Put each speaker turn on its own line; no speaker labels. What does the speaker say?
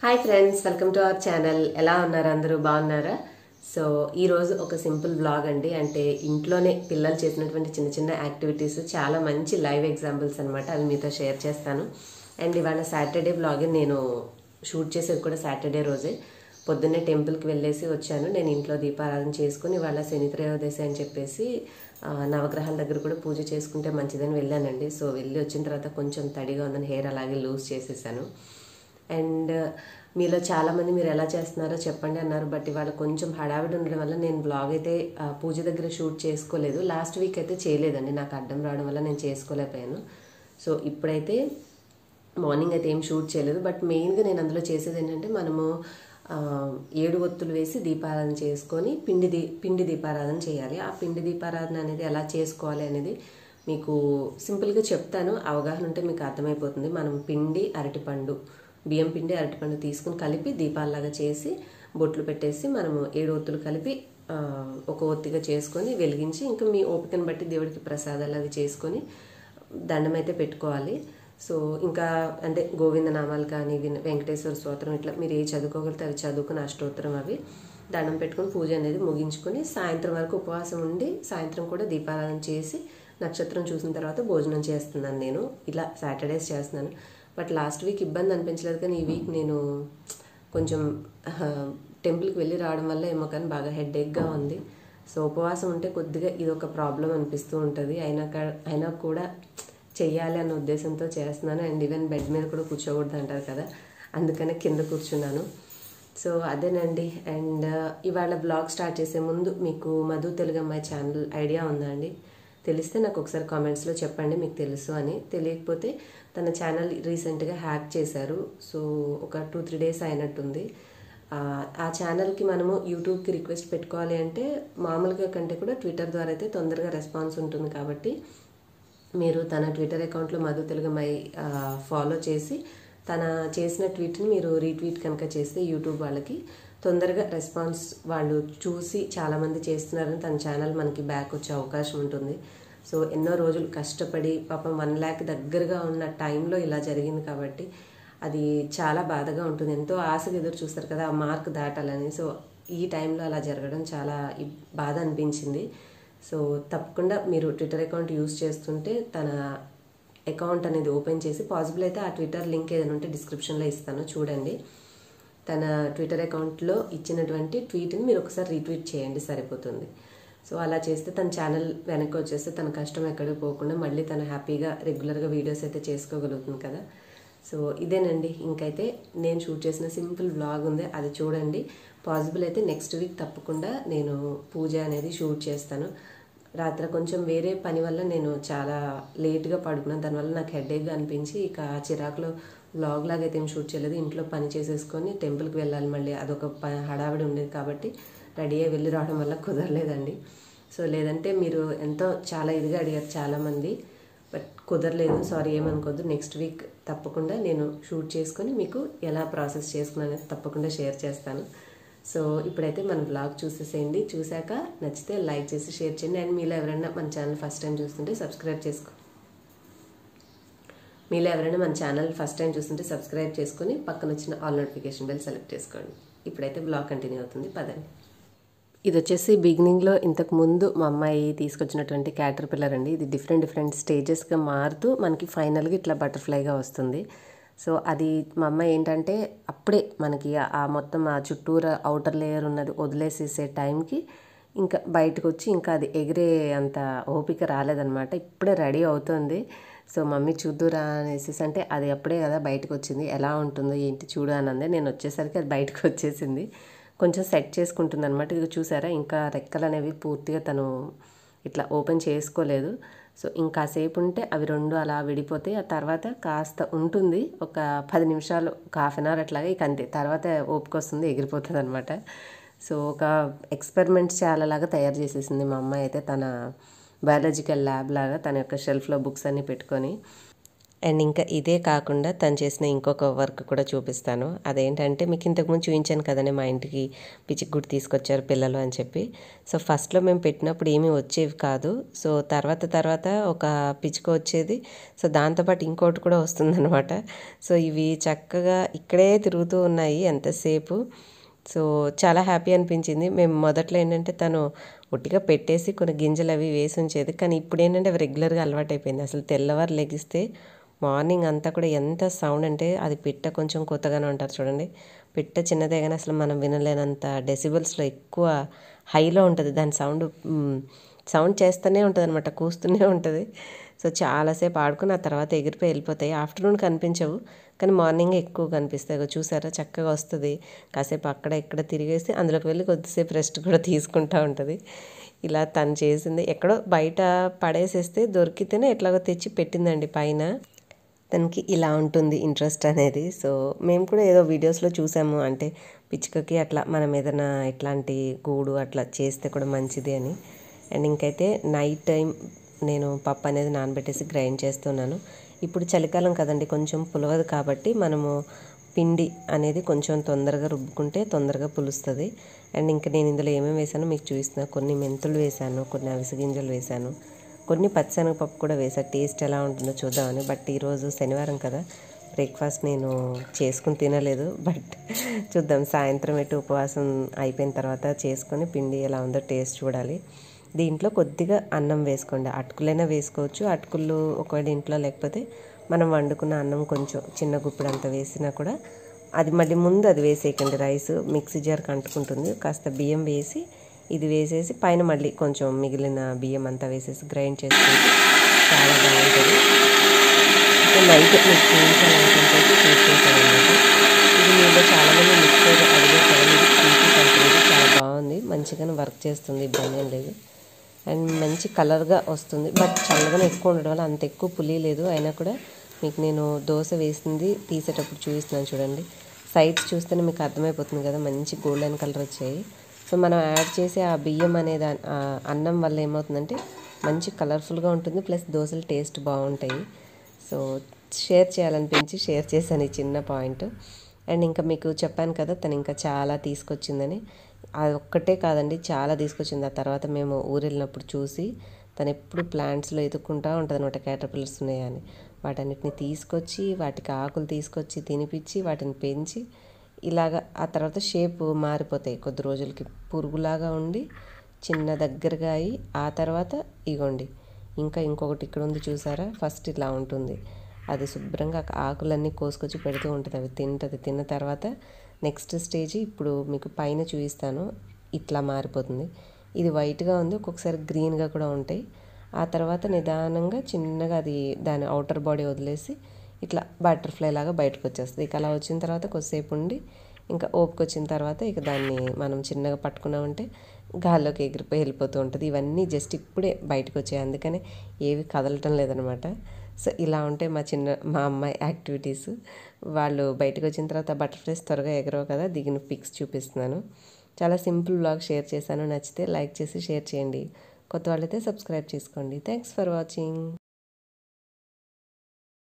hi friends welcome to our channel ఎలా ఉన్నారు అందరూ బాగున్నారా సో ఈరోజు ఒక సింపుల్ బ్లాగ్ అండి అంటే ఇంట్లోనే పిల్లలు చేసినటువంటి చిన్న చిన్న యాక్టివిటీస్ చాలా మంచి లైవ్ ఎగ్జాంపుల్స్ అనమాట అవి మీతో షేర్ చేస్తాను అండ్ ఇవాళ సాటర్డే బ్లాగ్ నేను షూట్ చేసేది కూడా సాటర్డే రోజే పొద్దున్నే టెంపుల్కి వెళ్ళేసి వచ్చాను నేను ఇంట్లో దీపారాధన చేసుకుని ఇవాళ శని త్రయోదశి అని చెప్పేసి ఆ, నవగ్రహాల దగ్గర కూడా పూజ చేసుకుంటే మంచిదని వెళ్ళానండి సో వెళ్ళి వచ్చిన తర్వాత కొంచెం తడిగా ఉందని హెయిర్ అలాగే లూజ్ చేసేసాను అండ్ మీలో చాలామంది మీరు ఎలా చేస్తున్నారో చెప్పండి అన్నారు బట్ ఇవాళ కొంచెం హడావిడి ఉండడం వల్ల నేను బ్లాగ్ అయితే ఆ, పూజ దగ్గర షూట్ చేసుకోలేదు లాస్ట్ వీక్ అయితే చేయలేదండి నాకు అడ్డం రావడం వల్ల నేను చేసుకోలేకపోయాను సో ఇప్పుడైతే మార్నింగ్ అయితే ఏం షూట్ చేయలేదు బట్ మెయిన్గా నేను అందులో చేసేది ఏంటంటే మనము ఆ, ఏడు ఒత్తులు వేసి దీపారాధన చేసుకొని పిండి దీ పిండి దీపారాధన చేయాలి ఆ పిండి దీపారాధన అనేది ఎలా చేసుకోవాలి అనేది మీకు సింపుల్గా చెప్తాను అవగాహన ఉంటే మీకు అర్థమైపోతుంది మనం పిండి అరటిపండు బియ్యం పిండి అరటిపండు తీసుకుని కలిపి దీపాలలాగా చేసి బొట్లు పెట్టేసి మనము ఏడు ఒత్తులు కలిపి ఆ, ఒక ఒత్తిగా చేసుకొని వెలిగించి ఇంకా మీ ఓపికను బట్టి దేవుడికి ప్రసాదాలు అవి చేసుకొని దండం అయితే పెట్టుకోవాలి సో ఇంకా అంటే గోవింద నామాలు కానీ విన- వెంకటేశ్వర స్తోత్రం ఇట్లా మీరు ఏ చదువుకోగలిగితే అవి చదువుకుని అష్టోత్తరం అవి దండం పెట్టుకుని పూజ అనేది ముగించుకొని సాయంత్రం వరకు ఉపవాసం ఉండి సాయంత్రం కూడా దీపారాధన చేసి నక్షత్రం చూసిన తర్వాత భోజనం చేస్తున్నాను నేను ఇలా సాటర్డేస్ చేస్తున్నాను బట్ లాస్ట్ వీక్ ఇబ్బంది అనిపించలేదు కానీ ఈ వీక్ నేను కొంచెం టెంపుల్కి వెళ్ళి రావడం వల్ల ఏమో కానీ బాగా హెడేక్గా ఉంది సో ఉపవాసం ఉంటే కొద్దిగా ఇది ఒక ప్రాబ్లం అనిపిస్తూ ఉంటుంది అయినా కా- అయినా కూడా చెయ్యాలి అన్న ఉద్దేశంతో చేస్తున్నాను అండ్ ఈవెన్ బెడ్ మీద కూడా కూర్చోకూడదు అంటారు కదా అందుకనే కింద కూర్చున్నాను సో అదేనండి అండ్ ఇవాళ బ్లాగ్ స్టార్ట్ చేసే ముందు మీకు మధు తెలుగు అమ్మాయి ఛానల్ ఐడియా ఉందా అండి తెలిస్తే నాకు ఒకసారి కామెంట్స్లో చెప్పండి మీకు తెలుసు అని తెలియకపోతే తన ఛానల్ రీసెంట్గా హ్యాక్ చేశారు సో ఒక టూ త్రీ డేస్ అయినట్టుంది ఆ, ఆ ఛానల్కి మనము యూట్యూబ్కి రిక్వెస్ట్ పెట్టుకోవాలి అంటే మామూలుగా కంటే కూడా ట్విట్టర్ ద్వారా అయితే తొందరగా రెస్పాన్స్ ఉంటుంది కాబట్టి మీరు తన ట్విట్టర్ అకౌంట్లో మధు తెలుగుమై ఫాలో చేసి తన చేసిన ట్వీట్ని మీరు రీట్వీట్ కనుక చేస్తే యూట్యూబ్ వాళ్ళకి తొందరగా రెస్పాన్స్ వాళ్ళు చూసి చాలామంది చేస్తున్నారని తన ఛానల్ మనకి బ్యాక్ వచ్చే అవకాశం ఉంటుంది సో ఎన్నో రోజులు కష్టపడి పాపం వన్ ల్యాక్ దగ్గరగా ఉన్న టైంలో ఇలా జరిగింది కాబట్టి అది చాలా బాధగా ఉంటుంది ఎంతో ఆశగా ఎదురు చూస్తారు కదా ఆ మార్క్ దాటాలని సో ఈ టైంలో అలా జరగడం చాలా ఇబ్- బాధ అనిపించింది సో తప్పకుండా మీరు ట్విట్టర్ అకౌంట్ యూస్ చేస్తుంటే తన అకౌంట్ అనేది ఓపెన్ చేసి పాసిబుల్ అయితే ఆ ట్విట్టర్ లింక్ ఏదైనా ఉంటే డిస్క్రిప్షన్లో ఇస్తాను చూడండి తన ట్విట్టర్ అకౌంట్లో ఇచ్చినటువంటి ట్వీట్ని మీరు ఒకసారి రీట్వీట్ చేయండి సరిపోతుంది సో అలా చేస్తే తన ఛానల్ వెనక్కి వచ్చేస్తే తన కష్టం ఎక్కడికి పోకుండా మళ్ళీ తను హ్యాపీగా రెగ్యులర్గా వీడియోస్ అయితే చేసుకోగలుగుతుంది కదా సో ఇదేనండి ఇంకైతే నేను షూట్ చేసిన సింపుల్ వ్లాగ్ ఉంది అది చూడండి పాసిబుల్ అయితే నెక్స్ట్ వీక్ తప్పకుండా నేను పూజ అనేది షూట్ చేస్తాను రాత్రి కొంచెం వేరే పని వల్ల నేను చాలా లేట్గా పడుకున్నాను దానివల్ల నాకు హెడేక్గా అనిపించి ఇక ఆ చిరాకులో వ్లాగ్ లాగా అయితే ఏం షూట్ చేయలేదు ఇంట్లో పని చేసేసుకొని టెంపుల్కి వెళ్ళాలి మళ్ళీ అదొక ప- హడావిడి ఉండేది కాబట్టి రెడీ అయ్యి వెళ్ళి రావడం వల్ల కుదరలేదండి సో లేదంటే మీరు ఎంతో చాలా ఇదిగా అడిగారు చాలామంది బట్ కుదరలేదు సారీ ఏమనుకోద్దు నెక్స్ట్ వీక్ తప్పకుండా నేను షూట్ చేసుకొని మీకు ఎలా ప్రాసెస్ చేసుకున్నాను అనేది తప్పకుండా షేర్ చేస్తాను సో ఇప్పుడైతే మన బ్లాగ్ చూసేసేయండి చూశాక నచ్చితే లైక్ చేసి షేర్ చేయండి అండ్ మీలో ఎవరైనా మన ఛానల్ ఫస్ట్ టైం చూస్తుంటే సబ్స్క్రైబ్ చేసుకో మీలో ఎవరైనా మన ఛానల్ ఫస్ట్ టైం చూస్తుంటే సబ్స్క్రైబ్ చేసుకొని పక్కన వచ్చిన ఆల్ నోటిఫికేషన్ బెల్ సెలెక్ట్ చేసుకోండి ఇప్పుడైతే బ్లాగ్ కంటిన్యూ అవుతుంది పదండి ఇది వచ్చేసి బిగినింగ్లో ఇంతకు ముందు మా అమ్మాయి తీసుకొచ్చినటువంటి క్యాటర్ పిల్లర్ అండి ఇది డిఫరెంట్ డిఫరెంట్ స్టేజెస్గా మారుతూ మనకి ఫైనల్గా ఇట్లా బటర్ఫ్లైగా వస్తుంది సో అది మా అమ్మాయి ఏంటంటే అప్పుడే మనకి ఆ- ఆ మొత్తం ఆ చుట్టూరా అవుటర్ లేయర్ ఉన్నది వదిలేసేసే టైంకి ఇంకా బయటకు వచ్చి ఇంకా అది ఎగిరే అంత ఓపిక రాలేదనమాట ఇప్పుడే రెడీ అవుతుంది సో మమ్మీ చూద్దురా అనేసి అంటే అది అప్పుడే కదా బయటకు వచ్చింది ఎలా ఉంటుందో ఏంటి చూడు అని అంది నేను వచ్చేసరికి అది బయటకు వచ్చేసింది కొంచెం సెట్ చేసుకుంటుంది అనమాట ఇది చూసారా ఇంకా రెక్కలు అనేవి పూర్తిగా తను ఇట్లా ఓపెన్ చేసుకోలేదు సో ఇంకాసేపు ఉంటే అవి రెండు అలా విడిపోతాయి ఆ తర్వాత కాస్త ఉంటుంది ఒక పది నిమిషాలు ఒక హాఫ్ అన్ అవర్ అట్లాగా ఇక అంతే తర్వాత ఓపిక వస్తుంది ఎగిరిపోతుంది అనమాట సో ఒక ఎక్స్పెరిమెంట్స్ చాలా లాగా తయారు చేసేసింది మా అమ్మాయి అయితే తన బయాలజికల్ ల్యాబ్ లాగా తన యొక్క షెల్ఫ్లో బుక్స్ అన్నీ పెట్టుకొని అండ్ ఇంకా ఇదే కాకుండా తను చేసిన ఇంకొక వర్క్ కూడా చూపిస్తాను అదేంటంటే మీకు ఇంతకుముందు చూపించాను కదండి మా ఇంటికి పిచ్చిగుడ్డు తీసుకొచ్చారు పిల్లలు అని చెప్పి సో ఫస్ట్లో మేము పెట్టినప్పుడు ఏమీ వచ్చేవి కాదు సో తర్వాత తర్వాత ఒక పిచ్చుక వచ్చేది సో దాంతోపాటు ఇంకోటి కూడా వస్తుందన్నమాట సో ఇవి చక్కగా ఇక్కడే తిరుగుతూ ఉన్నాయి ఎంతసేపు సో చాలా హ్యాపీ అనిపించింది మేము మొదట్లో ఏంటంటే తను ఒట్టిగా పెట్టేసి కొన్ని గింజలు అవి వేసి ఉంచేది కానీ ఇప్పుడు ఏంటంటే అవి రెగ్యులర్గా అలవాటు అయిపోయింది అసలు తెల్లవారు లెగిస్తే మార్నింగ్ అంతా కూడా ఎంత సౌండ్ అంటే అది పిట్ట కొంచెం కొత్తగానే ఉంటారు చూడండి పిట్ట చిన్నదే కానీ అసలు మనం వినలేనంత డెసిబల్స్లో ఎక్కువ హైలో ఉంటుంది దాని సౌండ్ సౌండ్ చేస్తూనే ఉంటుంది అనమాట కూస్తూనే ఉంటుంది సో చాలాసేపు ఆడుకుని ఆ తర్వాత ఎగిరిపోయి వెళ్ళిపోతాయి ఆఫ్టర్నూన్ కనిపించవు కానీ మార్నింగ్ ఎక్కువ కనిపిస్తాయి ఇగో చూసారా చక్కగా వస్తుంది కాసేపు అక్కడ ఇక్కడ తిరిగేసి అందులోకి వెళ్ళి కొద్దిసేపు రెస్ట్ కూడా తీసుకుంటూ ఉంటుంది ఇలా తను చేసింది ఎక్కడో బయట పడేసేస్తే దొరికితేనే ఎట్లాగో తెచ్చి పెట్టిందండి పైన తనకి ఇలా ఉంటుంది ఇంట్రెస్ట్ అనేది సో మేము కూడా ఏదో వీడియోస్లో చూసాము అంటే పిచ్చుకకి అట్లా మనం ఏదైనా ఇట్లాంటి గూడు అట్లా చేస్తే కూడా మంచిది అని అండ్ ఇంకైతే నైట్ టైం నేను పప్పు అనేది నానబెట్టేసి గ్రైండ్ చేస్తున్నాను ఇప్పుడు చలికాలం కదండి కొంచెం పులవదు కాబట్టి మనము పిండి అనేది కొంచెం తొందరగా రుబ్బుకుంటే తొందరగా పులుస్తుంది అండ్ ఇంకా నేను ఇందులో ఏమేమి వేసానో మీకు చూపిస్తున్నా కొన్ని మెంతులు వేసాను కొన్ని అవిసె గింజలు వేసాను కొన్ని పచ్చనగపప్పు కూడా వేసా టేస్ట్ ఎలా ఉంటుందో చూద్దామని బట్ ఈరోజు శనివారం కదా బ్రేక్ఫాస్ట్ నేను చేసుకుని తినలేదు బట్ చూద్దాం సాయంత్రం ఎటు ఉపవాసం అయిపోయిన తర్వాత చేసుకొని పిండి ఎలా ఉందో టేస్ట్ చూడాలి దీంట్లో కొద్దిగా అన్నం వేసుకోండి అటుకులైనా వేసుకోవచ్చు అటుకులు ఒకవేళ ఇంట్లో లేకపోతే మనం వండుకున్న అన్నం కొంచెం చిన్న గుప్పిడు అంత వేసినా కూడా అది మళ్ళీ ముందు అది వేసేయకండి రైస్ మిక్సీ జార్కి అంటుకుంటుంది కాస్త బియ్యం వేసి ఇది వేసేసి పైన మళ్ళీ కొంచెం మిగిలిన బియ్యం అంతా వేసేసి గ్రైండ్ చేసుకుంటే చాలా బాగుంటుంది అంటే నైట్ మీకు చేయించాలనుకుంటే చేసుకుంటాను అనమాట ఇది మీలో చాలామంది మిక్సర్ అడిగే కదా మీరు స్వీట్ కంపెనీ చాలా బాగుంది మంచిగానే వర్క్ చేస్తుంది ఇబ్బంది ఏం లేదు అండ్ మంచి కలర్గా వస్తుంది బట్ చల్లగానే ఎక్కువ ఉండడం వల్ల అంత ఎక్కువ పులి లేదు అయినా కూడా మీకు నేను దోశ వేసింది తీసేటప్పుడు చూపిస్తున్నాను చూడండి సైడ్స్ చూస్తేనే మీకు అర్థమైపోతుంది కదా మంచి గోల్డెన్ కలర్ వచ్చాయి సో మనం యాడ్ చేసే ఆ బియ్యం అనేది ఆ అన్నం వల్ల ఏమవుతుందంటే మంచి కలర్ఫుల్గా ఉంటుంది ప్లస్ దోశలు టేస్ట్ బాగుంటాయి సో షేర్ చేయాలనిపించి షేర్ చేశాను ఈ చిన్న పాయింట్ అండ్ ఇంకా మీకు చెప్పాను కదా తను ఇంకా చాలా తీసుకొచ్చిందని అది ఒక్కటే కాదండి చాలా తీసుకొచ్చింది ఆ తర్వాత మేము ఊరు వెళ్ళినప్పుడు చూసి తను ఎప్పుడు ప్లాంట్స్లో ఎదుక్కుంటూ ఉంటుంది అనమాట క్యాటర్పిల్లర్స్ ఉన్నాయని వాటన్నిటిని తీసుకొచ్చి వాటికి ఆకులు తీసుకొచ్చి తినిపించి వాటిని పెంచి ఇలాగ ఆ తర్వాత షేప్ మారిపోతాయి కొద్ది రోజులకి పురుగులాగా ఉండి చిన్న దగ్గరగా అయ్యి ఆ తర్వాత ఇగోండి ఇంకా ఇంకొకటి ఇక్కడ ఉంది చూసారా ఫస్ట్ ఇట్లా ఉంటుంది అది శుభ్రంగా ఆకులన్నీ కోసుకొచ్చి పెడుతూ ఉంటుంది అవి తింటుంది తిన్న తర్వాత నెక్స్ట్ స్టేజ్ ఇప్పుడు మీకు పైన చూపిస్తాను ఇట్లా మారిపోతుంది ఇది వైట్గా ఉంది ఒక్కొక్కసారి గ్రీన్గా కూడా ఉంటాయి ఆ తర్వాత నిదానంగా చిన్నగా అది దాని అవుటర్ బాడీ వదిలేసి ఇట్లా బటర్ఫ్లై లాగా బయటకు వచ్చేస్తుంది ఇక అలా వచ్చిన తర్వాత కొద్దిసేపు ఉండి ఇంకా ఓపిక వచ్చిన తర్వాత ఇక దాన్ని మనం చిన్నగా పట్టుకున్నామంటే గాల్లోకి ఎగిరిపోయి వెళ్ళిపోతూ ఉంటుంది ఇవన్నీ జస్ట్ ఇప్పుడే బయటకు వచ్చాయి అందుకనే ఏవి కదలటం లేదనమాట సో ఇలా ఉంటే మా చిన్న మా అమ్మాయి యాక్టివిటీస్ వాళ్ళు బయటకు వచ్చిన తర్వాత బటర్ఫ్లైస్ త్వరగా ఎగరవు కదా దిగిన పిక్స్ చూపిస్తున్నాను చాలా సింపుల్ బ్లాగ్ షేర్ చేశాను నచ్చితే లైక్ చేసి షేర్ చేయండి కొత్త వాళ్ళైతే సబ్స్క్రైబ్ చేసుకోండి థ్యాంక్స్ ఫర్ వాచింగ్